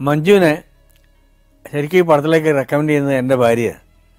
മഞ്ജുവിനെ ശരിക്കും ഈ പടത്തിലേക്ക് റെക്കമെൻഡ് ചെയ്യുന്നത് എൻ്റെ ഭാര്യയാണ്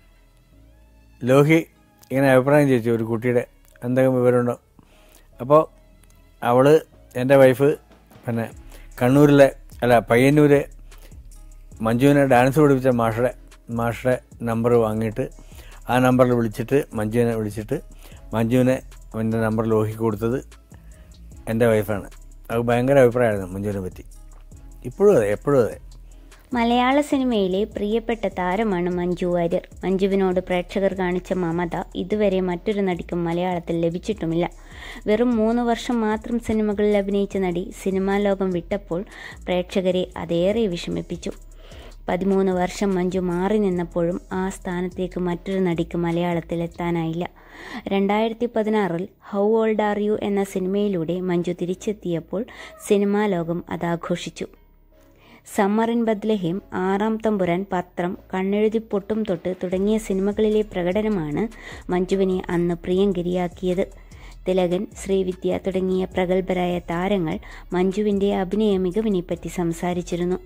ലോഹി ഇങ്ങനെ അഭിപ്രായം ചോദിച്ചു ഒരു കുട്ടിയുടെ എന്തെങ്കിലും വിവരമുണ്ടോ അപ്പോൾ അവൾ എൻ്റെ വൈഫ് പിന്നെ കണ്ണൂരിലെ അല്ല പയ്യന്നൂരെ മഞ്ജുവിനെ ഡാൻസ് പഠിപ്പിച്ച മാഷയുടെ മാഷയുടെ നമ്പർ വാങ്ങിയിട്ട് ആ നമ്പറിൽ വിളിച്ചിട്ട് മഞ്ജുവിനെ വിളിച്ചിട്ട് മഞ്ജുവിനെ എൻ്റെ നമ്പർ ലോഹിക്ക് കൊടുത്തത് എൻ്റെ വൈഫാണ് അത് ഭയങ്കര അഭിപ്രായമായിരുന്നു മഞ്ജുവിനെ പറ്റി ഇപ്പോഴും അതെ എപ്പോഴും അതെ മലയാള സിനിമയിലെ പ്രിയപ്പെട്ട താരമാണ് മഞ്ജു വാര്യർ മഞ്ജുവിനോട് പ്രേക്ഷകർ കാണിച്ച മമത ഇതുവരെ മറ്റൊരു നടിക്കും മലയാളത്തിൽ ലഭിച്ചിട്ടുമില്ല വെറും മൂന്ന് വർഷം മാത്രം സിനിമകളിൽ അഭിനയിച്ച നടി സിനിമാ ലോകം വിട്ടപ്പോൾ പ്രേക്ഷകരെ അതേറെ വിഷമിപ്പിച്ചു പതിമൂന്ന് വർഷം മഞ്ജു മാറി നിന്നപ്പോഴും ആ സ്ഥാനത്തേക്ക് മറ്റൊരു നടിക്ക് മലയാളത്തിൽ എത്താനായില്ല രണ്ടായിരത്തി പതിനാറിൽ ഹൗ ഓൾഡ് ആർ യു എന്ന സിനിമയിലൂടെ മഞ്ജു തിരിച്ചെത്തിയപ്പോൾ സിനിമാ ലോകം അതാഘോഷിച്ചു സമ്മർ ഇൻ ബദ്ലഹേം ആറാം തമ്പുരാൻ പത്രം കണ്ണെഴുതി പൊട്ടും തൊട്ട് തുടങ്ങിയ സിനിമകളിലെ പ്രകടനമാണ് മഞ്ജുവിനെ അന്ന് പ്രിയങ്കരിയാക്കിയത് തിലകൻ ശ്രീവിദ്യ തുടങ്ങിയ പ്രഗത്ഭരായ താരങ്ങൾ മഞ്ജുവിൻ്റെ അഭിനയ മികവിനെപ്പറ്റി സംസാരിച്ചിരുന്നു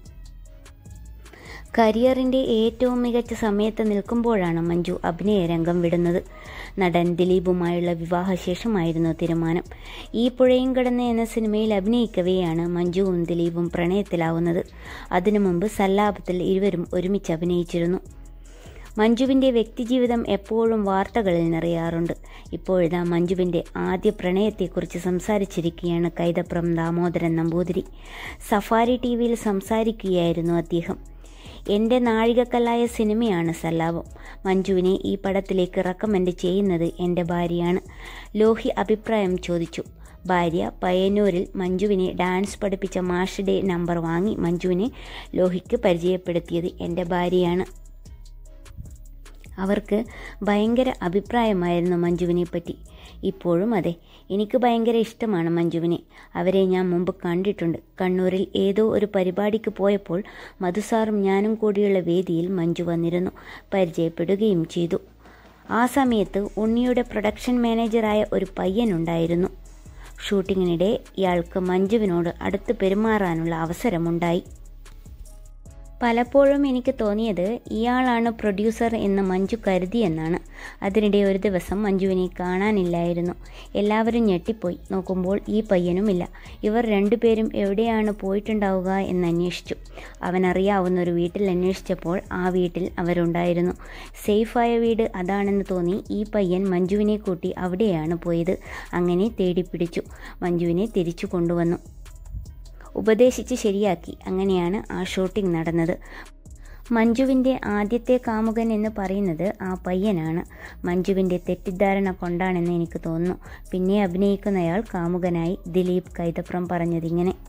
കരിയറിൻ്റെ ഏറ്റവും മികച്ച സമയത്ത് നിൽക്കുമ്പോഴാണ് മഞ്ജു അഭിനയ രംഗം വിടുന്നത് നടൻ ദിലീപുമായുള്ള വിവാഹശേഷമായിരുന്നു തീരുമാനം ഈ പുഴയും കടന്ന് എന്ന സിനിമയിൽ അഭിനയിക്കവെയാണ് മഞ്ജുവും ദിലീപും പ്രണയത്തിലാവുന്നത് അതിനു മുമ്പ് സല്ലാപത്തിൽ ഇരുവരും ഒരുമിച്ച് അഭിനയിച്ചിരുന്നു മഞ്ജുവിൻ്റെ വ്യക്തിജീവിതം എപ്പോഴും വാർത്തകളിൽ നിറയാറുണ്ട് ഇപ്പോഴിതാ മഞ്ജുവിൻ്റെ ആദ്യ പ്രണയത്തെക്കുറിച്ച് സംസാരിച്ചിരിക്കുകയാണ് കൈതപ്രം ദാമോദരൻ നമ്പൂതിരി സഫാരി ടി വിയിൽ സംസാരിക്കുകയായിരുന്നു അദ്ദേഹം എൻ്റെ നാഴികക്കല്ലായ സിനിമയാണ് സല്ലാപം മഞ്ജുവിനെ ഈ പടത്തിലേക്ക് റെക്കമെൻഡ് ചെയ്യുന്നത് എൻ്റെ ഭാര്യയാണ് ലോഹി അഭിപ്രായം ചോദിച്ചു ഭാര്യ പയ്യന്നൂരിൽ മഞ്ജുവിനെ ഡാൻസ് പഠിപ്പിച്ച മാഷയുടെ നമ്പർ വാങ്ങി മഞ്ജുവിനെ ലോഹിക്ക് പരിചയപ്പെടുത്തിയത് എൻ്റെ ഭാര്യയാണ് അവർക്ക് ഭയങ്കര അഭിപ്രായമായിരുന്നു മഞ്ജുവിനെ പറ്റി ഇപ്പോഴും അതെ എനിക്ക് ഭയങ്കര ഇഷ്ടമാണ് മഞ്ജുവിനെ അവരെ ഞാൻ മുമ്പ് കണ്ടിട്ടുണ്ട് കണ്ണൂരിൽ ഏതോ ഒരു പരിപാടിക്ക് പോയപ്പോൾ മധുസാറും ഞാനും കൂടിയുള്ള വേദിയിൽ മഞ്ജു വന്നിരുന്നു പരിചയപ്പെടുകയും ചെയ്തു ആ സമയത്ത് ഉണ്ണിയുടെ പ്രൊഡക്ഷൻ മാനേജറായ ഒരു പയ്യനുണ്ടായിരുന്നു ഷൂട്ടിങ്ങിനിടെ ഇയാൾക്ക് മഞ്ജുവിനോട് അടുത്ത് പെരുമാറാനുള്ള അവസരമുണ്ടായി പലപ്പോഴും എനിക്ക് തോന്നിയത് ഇയാളാണ് പ്രൊഡ്യൂസർ എന്ന് മഞ്ജു കരുതിയെന്നാണ് അതിനിടെ ഒരു ദിവസം മഞ്ജുവിനെ കാണാനില്ലായിരുന്നു എല്ലാവരും ഞെട്ടിപ്പോയി നോക്കുമ്പോൾ ഈ പയ്യനുമില്ല ഇവർ രണ്ടുപേരും എവിടെയാണ് പോയിട്ടുണ്ടാവുക എന്ന് അന്വേഷിച്ചു അവനറിയാവുന്ന ഒരു വീട്ടിൽ അന്വേഷിച്ചപ്പോൾ ആ വീട്ടിൽ അവരുണ്ടായിരുന്നു സേഫായ വീട് അതാണെന്ന് തോന്നി ഈ പയ്യൻ മഞ്ജുവിനെ കൂട്ടി അവിടെയാണ് പോയത് അങ്ങനെ തേടിപ്പിടിച്ചു മഞ്ജുവിനെ തിരിച്ചു കൊണ്ടുവന്നു ഉപദേശിച്ച് ശരിയാക്കി അങ്ങനെയാണ് ആ ഷൂട്ടിംഗ് നടന്നത് മഞ്ജുവിൻ്റെ ആദ്യത്തെ കാമുകൻ എന്ന് പറയുന്നത് ആ പയ്യനാണ് മഞ്ജുവിൻ്റെ തെറ്റിദ്ധാരണ കൊണ്ടാണെന്ന് എനിക്ക് തോന്നുന്നു പിന്നെ അഭിനയിക്കുന്നയാൾ കാമുകനായി ദിലീപ് കൈതപ്രം പറഞ്ഞതിങ്ങനെ